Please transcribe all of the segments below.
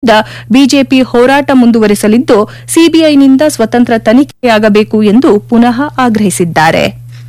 ವಿರುದ್ಧ ಬಿಜೆಪಿ ಹೋರಾಟ ಮುಂದುವರೆಸಲಿದ್ದು ಸಿಬಿಐನಿಂದ ಸ್ವತಂತ್ರ ತನಿಖೆಯಾಗಬೇಕು ಎಂದು ಪುನಃ ಆಗ್ರಹಿಸಿದ್ದಾರೆ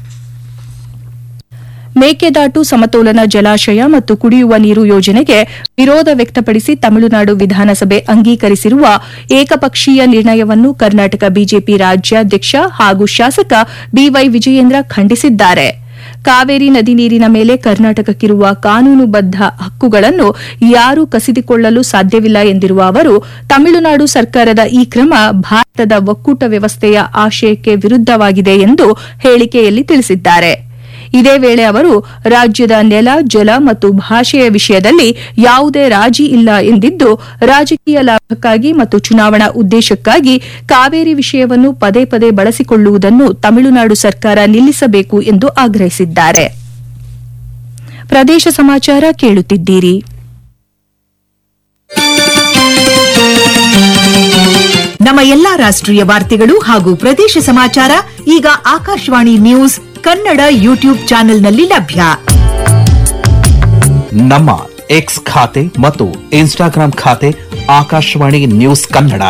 ಮೇಕೆದಾಟು ಸಮತೋಲನ ಜಲಾಶಯ ಮತ್ತು ಕುಡಿಯುವ ನೀರು ಯೋಜನೆಗೆ ವಿರೋಧ ವ್ಯಕ್ತಪಡಿಸಿ ತಮಿಳುನಾಡು ವಿಧಾನಸಭೆ ಅಂಗೀಕರಿಸಿರುವ ಏಕಪಕ್ಷೀಯ ನಿರ್ಣಯವನ್ನು ಕರ್ನಾಟಕ ಬಿಜೆಪಿ ರಾಜ್ಯಾಧ್ಯಕ್ಷ ಹಾಗೂ ಶಾಸಕ ಬಿವೈ ವಿಜಯೇಂದ್ರ ಖಂಡಿಸಿದ್ದಾರೆ ಕಾವೇರಿ ನದಿ ನೀರಿನ ಮೇಲೆ ಕರ್ನಾಟಕಕ್ಕಿರುವ ಕಾನೂನುಬದ್ಧ ಹಕ್ಕುಗಳನ್ನು ಯಾರೂ ಕಸಿದುಕೊಳ್ಳಲು ಸಾಧ್ಯವಿಲ್ಲ ಎಂದಿರುವ ಅವರು ತಮಿಳುನಾಡು ಸರ್ಕಾರದ ಈ ಕ್ರಮ ಭಾರತದ ಒಕ್ಕೂಟ ವ್ಯವಸ್ಥೆಯ ಆಶಯಕ್ಕೆ ವಿರುದ್ದವಾಗಿದೆ ಎಂದು ಹೇಳಿಕೆಯಲ್ಲಿ ತಿಳಿಸಿದ್ದಾರೆ ಇದೇ ವೇಳೆ ಅವರು ರಾಜ್ಯದ ನೆಲ ಜಲ ಮತ್ತು ಭಾಷೆಯ ವಿಷಯದಲ್ಲಿ ಯಾವುದೇ ರಾಜಿ ಇಲ್ಲ ಎಂದಿದ್ದು ರಾಜಕೀಯ ಲಾಭಕ್ಕಾಗಿ ಮತ್ತು ಚುನಾವಣಾ ಉದ್ದೇಶಕ್ಕಾಗಿ ಕಾವೇರಿ ವಿಷಯವನ್ನು ಪದೇ ಪದೇ ಬಳಸಿಕೊಳ್ಳುವುದನ್ನು ತಮಿಳುನಾಡು ಸರ್ಕಾರ ನಿಲ್ಲಿಸಬೇಕು ಎಂದು ಆಗ್ರಹಿಸಿದ್ದಾರೆ ಪ್ರದೇಶ ಸಮಾಚಾರ ಕೇಳುತ್ತಿದ್ದೀರಿ ನಮ್ಮ ಎಲ್ಲಾ ರಾಷ್ಟ್ರೀಯ ವಾರ್ತೆಗಳು ಹಾಗೂ ಪ್ರದೇಶ ಸಮಾಚಾರ ಈಗ ಆಕಾಶವಾಣಿ ನ್ಯೂಸ್ ಕನ್ನಡ ಯೂಟ್ಯೂಬ್ ಚಾನೆಲ್ನಲ್ಲಿ ಲಭ್ಯ ನಮ್ಮ ಎಕ್ಸ್ ಖಾತೆ ಮತ್ತು ಇನ್ಸ್ಟಾಗ್ರಾಂ ಖಾತೆ ಆಕಾಶವಾಣಿ ನ್ಯೂಸ್ ಕನ್ನಡ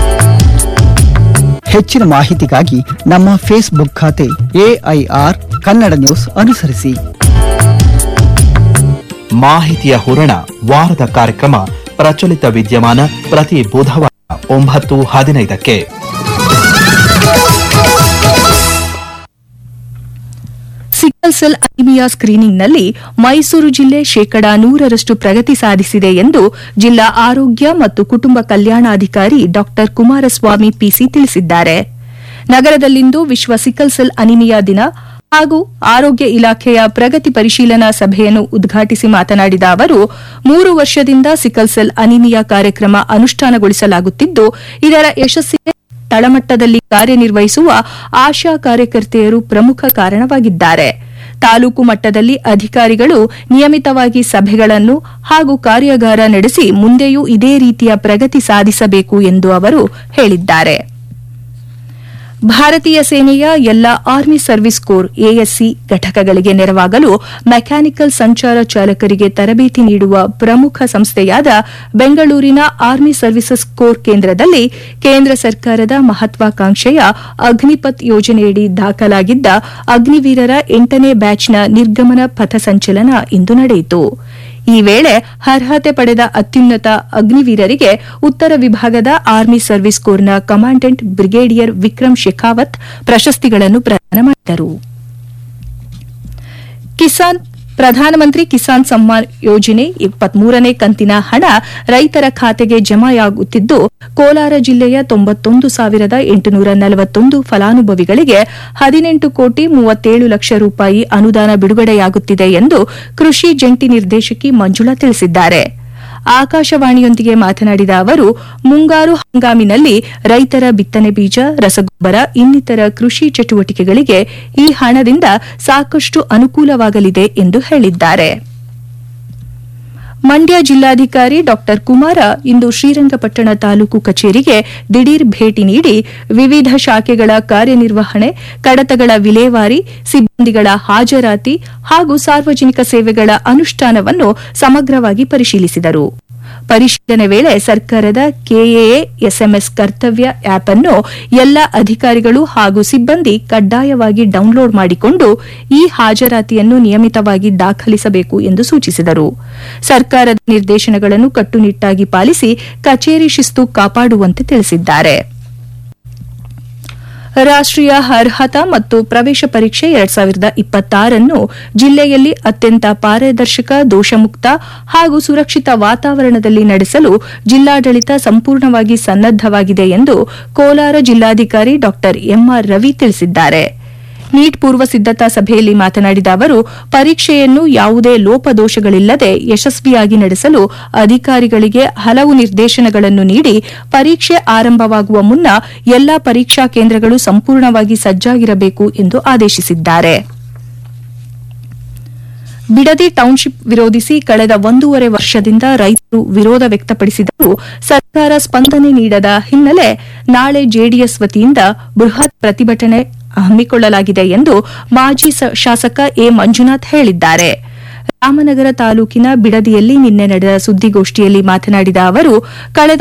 ಹೆಚ್ಚಿನ ಮಾಹಿತಿಗಾಗಿ ನಮ್ಮ ಫೇಸ್ಬುಕ್ ಖಾತೆ ಎಐಆರ್ ಕನ್ನಡ ನ್ಯೂಸ್ ಅನುಸರಿಸಿ ಮಾಹಿತಿಯ ಹೂರಣ ವಾರದ ಕಾರ್ಯಕ್ರಮ ಪ್ರಚಲಿತ ವಿದ್ಯಮಾನ ಪ್ರತಿ ಬುಧವಾರ ಒಂಬತ್ತು ಹದಿನೈದಕ್ಕೆ ಸಿಕಲ್ ಸೆಲ್ ಅನಿಮಿಯಾ ಸ್ಕ್ರೀನಿಂಗ್ನಲ್ಲಿ ಮೈಸೂರು ಜಿಲ್ಲೆ ಶೇಕಡಾ ನೂರರಷ್ಟು ಪ್ರಗತಿ ಸಾಧಿಸಿದೆ ಎಂದು ಜಿಲ್ಲಾ ಆರೋಗ್ಯ ಮತ್ತು ಕುಟುಂಬ ಕಲ್ಯಾಣಾಧಿಕಾರಿ ಡಾ ಕುಮಾರಸ್ವಾಮಿ ಪಿಸಿ ತಿಳಿಸಿದ್ದಾರೆ ನಗರದಲ್ಲಿಂದು ವಿಶ್ವ ಸಿಕಲ್ ಸೆಲ್ ಅನಿಮಿಯಾ ದಿನ ಹಾಗೂ ಆರೋಗ್ಯ ಇಲಾಖೆಯ ಪ್ರಗತಿ ಪರಿಶೀಲನಾ ಸಭೆಯನ್ನು ಉದ್ಘಾಟಿಸಿ ಮಾತನಾಡಿದ ಅವರು ಮೂರು ವರ್ಷದಿಂದ ಸಿಕಲ್ ಸೆಲ್ ಅನಿಮಿಯಾ ಕಾರ್ಯಕ್ರಮ ಅನುಷ್ಠಾನಗೊಳಿಸಲಾಗುತ್ತಿದ್ದು ಇದರ ಯಶಸ್ಸಿಗೆ ತಳಮಟ್ಟದಲ್ಲಿ ಕಾರ್ಯನಿರ್ವಹಿಸುವ ಆಶಾ ಕಾರ್ಯಕರ್ತೆಯರು ಪ್ರಮುಖ ಕಾರಣವಾಗಿದ್ದಾರೆ ತಾಲೂಕು ಮಟ್ಟದಲ್ಲಿ ಅಧಿಕಾರಿಗಳು ನಿಯಮಿತವಾಗಿ ಸಭೆಗಳನ್ನು ಹಾಗೂ ಕಾರ್ಯಾಗಾರ ನಡೆಸಿ ಮುಂದೆಯೂ ಇದೇ ರೀತಿಯ ಪ್ರಗತಿ ಸಾಧಿಸಬೇಕು ಎಂದು ಅವರು ಹೇಳಿದ್ದಾರೆ ಭಾರತೀಯ ಸೇನೆಯ ಎಲ್ಲ ಆರ್ಮಿ ಸರ್ವಿಸ್ ಕೋರ್ ಎಎಸ್ಸಿ ಘಟಕಗಳಿಗೆ ನೆರವಾಗಲು ಮೆಕ್ಯಾನಿಕಲ್ ಸಂಚಾರ ಚಾಲಕರಿಗೆ ತರಬೇತಿ ನೀಡುವ ಪ್ರಮುಖ ಸಂಸ್ಥೆಯಾದ ಬೆಂಗಳೂರಿನ ಆರ್ಮಿ ಸರ್ವಿಸಸ್ ಕೋರ್ ಕೇಂದ್ರದಲ್ಲಿ ಕೇಂದ್ರ ಸರ್ಕಾರದ ಮಹತ್ವಾಕಾಂಕ್ಷೆಯ ಅಗ್ನಿಪಥ್ ಯೋಜನೆಯಡಿ ದಾಖಲಾಗಿದ್ದ ಅಗ್ನಿವೀರರ ಎಂಟನೇ ಬ್ಯಾಚ್ನ ನಿರ್ಗಮನ ಪಥಸಂಚಲನ ಇಂದು ನಡೆಯಿತು ಈ ವೇಳೆ ಅರ್ಹತೆ ಪಡೆದ ಅತ್ಯುನ್ನತ ಅಗ್ನಿವೀರರಿಗೆ ಉತ್ತರ ವಿಭಾಗದ ಆರ್ಮಿ ಸರ್ವಿಸ್ ಕೋರ್ನ ಕಮಾಂಡೆಂಟ್ ಬ್ರಿಗೇಡಿಯರ್ ವಿಕ್ರಮ್ ಶೆಖಾವತ್ ಪ್ರಶಸ್ತಿಗಳನ್ನು ಪ್ರದಾನ ಮಾಡಿದರು ಕಿಸಾನ್ ಪ್ರಧಾನಮಂತ್ರಿ ಕಿಸಾನ್ ಸಮ್ಮಾನ್ ಯೋಜನೆ ಇಪ್ಪತ್ಮೂರನೇ ಕಂತಿನ ಹಣ ರೈತರ ಖಾತೆಗೆ ಜಮೆಯಾಗುತ್ತಿದ್ದು ಕೋಲಾರ ಜಿಲ್ಲೆಯ ತೊಂಬತ್ತೊಂದು ಸಾವಿರದ ಎಂಟುನೂರ ನಲವತ್ತೊಂದು ಫಲಾನುಭವಿಗಳಿಗೆ ಹದಿನೆಂಟು ಕೋಟಿ ಮೂವತ್ತೇಳು ಲಕ್ಷ ರೂಪಾಯಿ ಅನುದಾನ ಬಿಡುಗಡೆಯಾಗುತ್ತಿದೆ ಎಂದು ಕೃಷಿ ಜಂಟಿ ನಿರ್ದೇಶಕಿ ಮಂಜುಳಾ ತಿಳಿಸಿದ್ದಾರೆ ಆಕಾಶವಾಣಿಯೊಂದಿಗೆ ಮಾತನಾಡಿದ ಅವರು ಮುಂಗಾರು ಹಂಗಾಮಿನಲ್ಲಿ ರೈತರ ಬಿತ್ತನೆ ಬೀಜ ರಸಗೊಬ್ಬರ ಇನ್ನಿತರ ಕೃಷಿ ಚಟುವಟಿಕೆಗಳಿಗೆ ಈ ಹಣದಿಂದ ಸಾಕಷ್ಟು ಅನುಕೂಲವಾಗಲಿದೆ ಎಂದು ಹೇಳಿದ್ದಾರೆ ಮಂಡ್ಯ ಜಿಲ್ಲಾಧಿಕಾರಿ ಡಾ ಕುಮಾರ ಇಂದು ಶ್ರೀರಂಗಪಟ್ಟಣ ತಾಲೂಕು ಕಚೇರಿಗೆ ದಿಢೀರ್ ಭೇಟಿ ನೀಡಿ ವಿವಿಧ ಶಾಖೆಗಳ ಕಾರ್ಯನಿರ್ವಹಣೆ ಕಡತಗಳ ವಿಲೇವಾರಿ ಸಿಬ್ಬಂದಿಗಳ ಹಾಜರಾತಿ ಹಾಗೂ ಸಾರ್ವಜನಿಕ ಸೇವೆಗಳ ಅನುಷ್ಠಾನವನ್ನು ಸಮಗ್ರವಾಗಿ ಪರಿಶೀಲಿಸಿದರು ಪರಿಶೀಲನೆ ವೇಳೆ ಸರ್ಕಾರದ ಕೆಎಎ ಎಸ್ಎಂಎಸ್ ಕರ್ತವ್ಯ ಆಪ್ ಅನ್ನು ಎಲ್ಲ ಅಧಿಕಾರಿಗಳು ಹಾಗೂ ಸಿಬ್ಬಂದಿ ಕಡ್ಡಾಯವಾಗಿ ಡೌನ್ಲೋಡ್ ಮಾಡಿಕೊಂಡು ಈ ಹಾಜರಾತಿಯನ್ನು ನಿಯಮಿತವಾಗಿ ದಾಖಲಿಸಬೇಕು ಎಂದು ಸೂಚಿಸಿದರು ಸರ್ಕಾರದ ನಿರ್ದೇಶನಗಳನ್ನು ಕಟ್ಟುನಿಟ್ಟಾಗಿ ಪಾಲಿಸಿ ಕಚೇರಿ ಶಿಸ್ತು ಕಾಪಾಡುವಂತೆ ತಿಳಿಸಿದ್ದಾರೆ ರಾಷ್ಟೀಯ ಅರ್ಹತಾ ಮತ್ತು ಪ್ರವೇಶ ಪರೀಕ್ಷೆ ಎರಡ್ ಸಾವಿರದ ಇಪ್ಪತ್ತಾರನ್ನು ಜಿಲ್ಲೆಯಲ್ಲಿ ಅತ್ಯಂತ ಪಾರದರ್ಶಕ ದೋಷಮುಕ್ತ ಹಾಗೂ ಸುರಕ್ಷಿತ ವಾತಾವರಣದಲ್ಲಿ ನಡೆಸಲು ಜಿಲ್ಲಾಡಳಿತ ಸಂಪೂರ್ಣವಾಗಿ ಸನ್ನದ್ದವಾಗಿದೆ ಎಂದು ಕೋಲಾರ ಜಿಲ್ಲಾಧಿಕಾರಿ ಡಾ ಎಂಆರ್ ರವಿ ತಿಳಿಸಿದ್ದಾರೆ ನೀಟ್ ಪೂರ್ವ ಸಿದ್ದತಾ ಸಭೆಯಲ್ಲಿ ಮಾತನಾಡಿದ ಅವರು ಪರೀಕ್ಷೆಯನ್ನು ಯಾವುದೇ ಲೋಪದೋಷಗಳಿಲ್ಲದೆ ಯಶಸ್ವಿಯಾಗಿ ನಡೆಸಲು ಅಧಿಕಾರಿಗಳಿಗೆ ಹಲವು ನಿರ್ದೇಶನಗಳನ್ನು ನೀಡಿ ಪರೀಕ್ಷೆ ಆರಂಭವಾಗುವ ಮುನ್ನ ಎಲ್ಲಾ ಪರೀಕ್ಷಾ ಕೇಂದ್ರಗಳು ಸಂಪೂರ್ಣವಾಗಿ ಸಜ್ಜಾಗಿರಬೇಕು ಎಂದು ಆದೇಶಿಸಿದ್ದಾರೆ ಬಿಡದಿ ಟೌನ್ಶಿಪ್ ವಿರೋಧಿಸಿ ಕಳೆದ ಒಂದೂವರೆ ವರ್ಷದಿಂದ ರೈತರು ವಿರೋಧ ವ್ಯಕ್ತಪಡಿಸಿದರೂ ಸರ್ಕಾರ ಸ್ಪಂದನೆ ನೀಡದ ಹಿನ್ನೆಲೆ ನಾಳೆ ಜೆಡಿಎಸ್ ವತಿಯಿಂದ ಬೃಹತ್ ಪ್ರತಿಭಟನೆ ಹಮ್ಮಿಕೊಳ್ಳಲಾಗಿದೆ ಎಂದು ಮಾಜಿ ಶಾಸಕ ಎ ಮಂಜುನಾಥ್ ಹೇಳಿದ್ದಾರೆ ರಾಮನಗರ ತಾಲೂಕಿನ ಬಿಡದಿಯಲ್ಲಿ ನಿನ್ನೆ ನಡೆದ ಸುದ್ದಿಗೋಷ್ಠಿಯಲ್ಲಿ ಮಾತನಾಡಿದ ಅವರು ಕಳೆದ